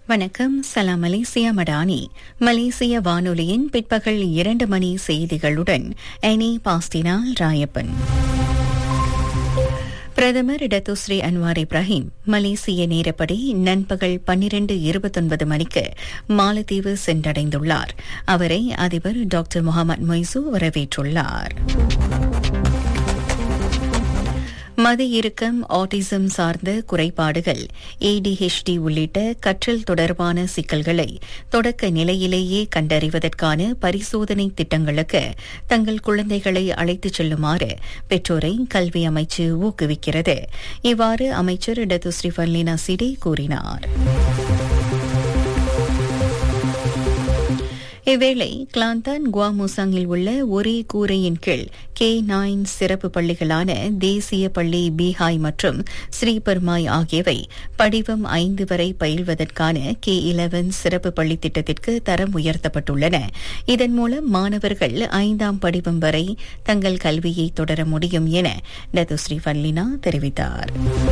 வணக்கம் சலாம் மலேசியா மடானி மலேசிய வானொலியின் பிற்பகல் இரண்டு மணி செய்திகளுடன் எனி பாஸ்டினால் ராயப்பன் பிரதமர் டத்துஸ்ரீ அன்வார் இப்ராஹிம் மலேசிய நேரப்படி நண்பகல் பன்னிரண்டு இருபத்தொன்பது மணிக்கு மாலத்தீவு சென்றடைந்துள்ளார் அவரை அதிபர் டாக்டர் முகமது மொய்சு வரவேற்றுள்ளார் மது இறுக்கம் ஆட்டிசம் சார்ந்த குறைபாடுகள் ஏடிஹெச்டி உள்ளிட்ட கற்றல் தொடர்பான சிக்கல்களை தொடக்க நிலையிலேயே கண்டறிவதற்கான பரிசோதனை திட்டங்களுக்கு தங்கள் குழந்தைகளை அழைத்துச் செல்லுமாறு பெற்றோரை கல்வி அமைச்சு ஊக்குவிக்கிறது இவ்வாறு அமைச்சர் டத்துஸ்ரீ ஃபர்லினா சிடே கூறினார் இவ்வேளை கிளாந்தான் குவாமுசாங்கில் உள்ள ஒரே கூரையின் கீழ் கே நைன் சிறப்பு பள்ளிகளான தேசிய பள்ளி பீஹாய் மற்றும் ஸ்ரீபெருமாய் ஆகியவை படிவம் ஐந்து வரை பயில்வதற்கான கே இலவன் சிறப்பு பள்ளி திட்டத்திற்கு தரம் உயர்த்தப்பட்டுள்ளன இதன் மூலம் மாணவர்கள் ஐந்தாம் படிவம் வரை தங்கள் கல்வியை தொடர முடியும் என டத்துஸ்ரீ ஃபல்லினா தெரிவித்தார்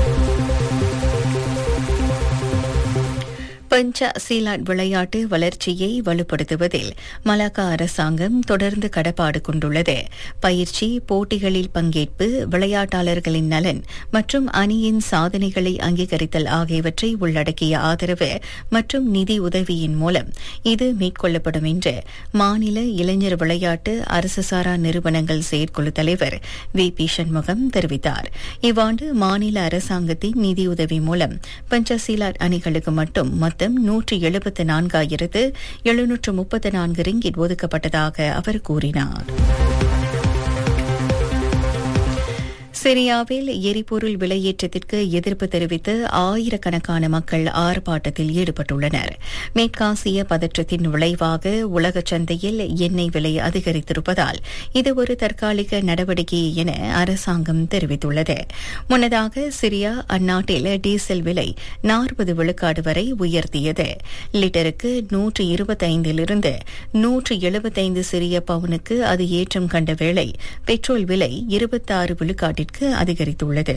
பஞ்ச சீலாட் விளையாட்டு வளர்ச்சியை வலுப்படுத்துவதில் மலாக்கா அரசாங்கம் தொடர்ந்து கடப்பாடு கொண்டுள்ளது பயிற்சி போட்டிகளில் பங்கேற்பு விளையாட்டாளர்களின் நலன் மற்றும் அணியின் சாதனைகளை அங்கீகரித்தல் ஆகியவற்றை உள்ளடக்கிய ஆதரவு மற்றும் நிதி உதவியின் மூலம் இது மேற்கொள்ளப்படும் என்று மாநில இளைஞர் விளையாட்டு அரசு சாரா நிறுவனங்கள் செயற்குழு தலைவர் வி பி சண்முகம் தெரிவித்தார் இவ்வாண்டு மாநில அரசாங்கத்தின் நிதியுதவி மூலம் பஞ்சசீலாட் அணிகளுக்கு மட்டும் மொத்தம் நூற்று எழுபத்து நான்காயிரத்து எழுநூற்று முப்பத்து நான்கு ரிங்கிட் ஒதுக்கப்பட்டதாக அவர் கூறினார் சிரியாவில் எரிபொருள் விலையேற்றத்திற்கு எதிர்ப்பு தெரிவித்து ஆயிரக்கணக்கான மக்கள் ஆர்ப்பாட்டத்தில் ஈடுபட்டுள்ளனர் மேற்காசிய பதற்றத்தின் விளைவாக உலக சந்தையில் எண்ணெய் விலை அதிகரித்திருப்பதால் இது ஒரு தற்காலிக நடவடிக்கை என அரசாங்கம் தெரிவித்துள்ளது முன்னதாக சிரியா அந்நாட்டில் டீசல் விலை நாற்பது விழுக்காடு வரை உயர்த்தியது லிட்டருக்கு நூற்று இருபத்தைந்திலிருந்து நூற்று எழுபத்தைந்து சிறிய பவுனுக்கு அது ஏற்றம் கண்ட வேளை பெட்ரோல் விலை இருபத்தாறு விழுக்காட்டிற்கு அதிகரித்துள்ளது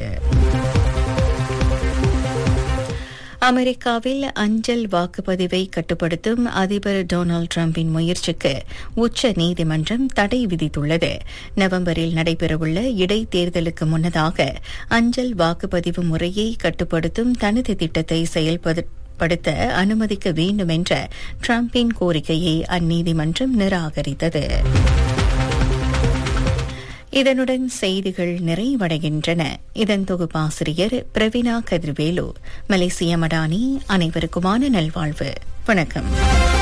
அமெரிக்காவில் அஞ்சல் வாக்குப்பதிவை கட்டுப்படுத்தும் அதிபர் டொனால்டு டிரம்பின் முயற்சிக்கு உச்ச நீதிமன்றம் தடை விதித்துள்ளது நவம்பரில் நடைபெறவுள்ள இடைத்தேர்தலுக்கு முன்னதாக அஞ்சல் வாக்குப்பதிவு முறையை கட்டுப்படுத்தும் தனது திட்டத்தை செயல்படுத்த அனுமதிக்க வேண்டும் என்ற டிரம்பின் கோரிக்கையை அந்நீதிமன்றம் நிராகரித்தது இதனுடன் செய்திகள் நிறைவடைகின்றன இதன் தொகுப்பாசிரியர் பிரவீனா கதிர்வேலு மலேசிய மடானி அனைவருக்குமான நல்வாழ்வு வணக்கம்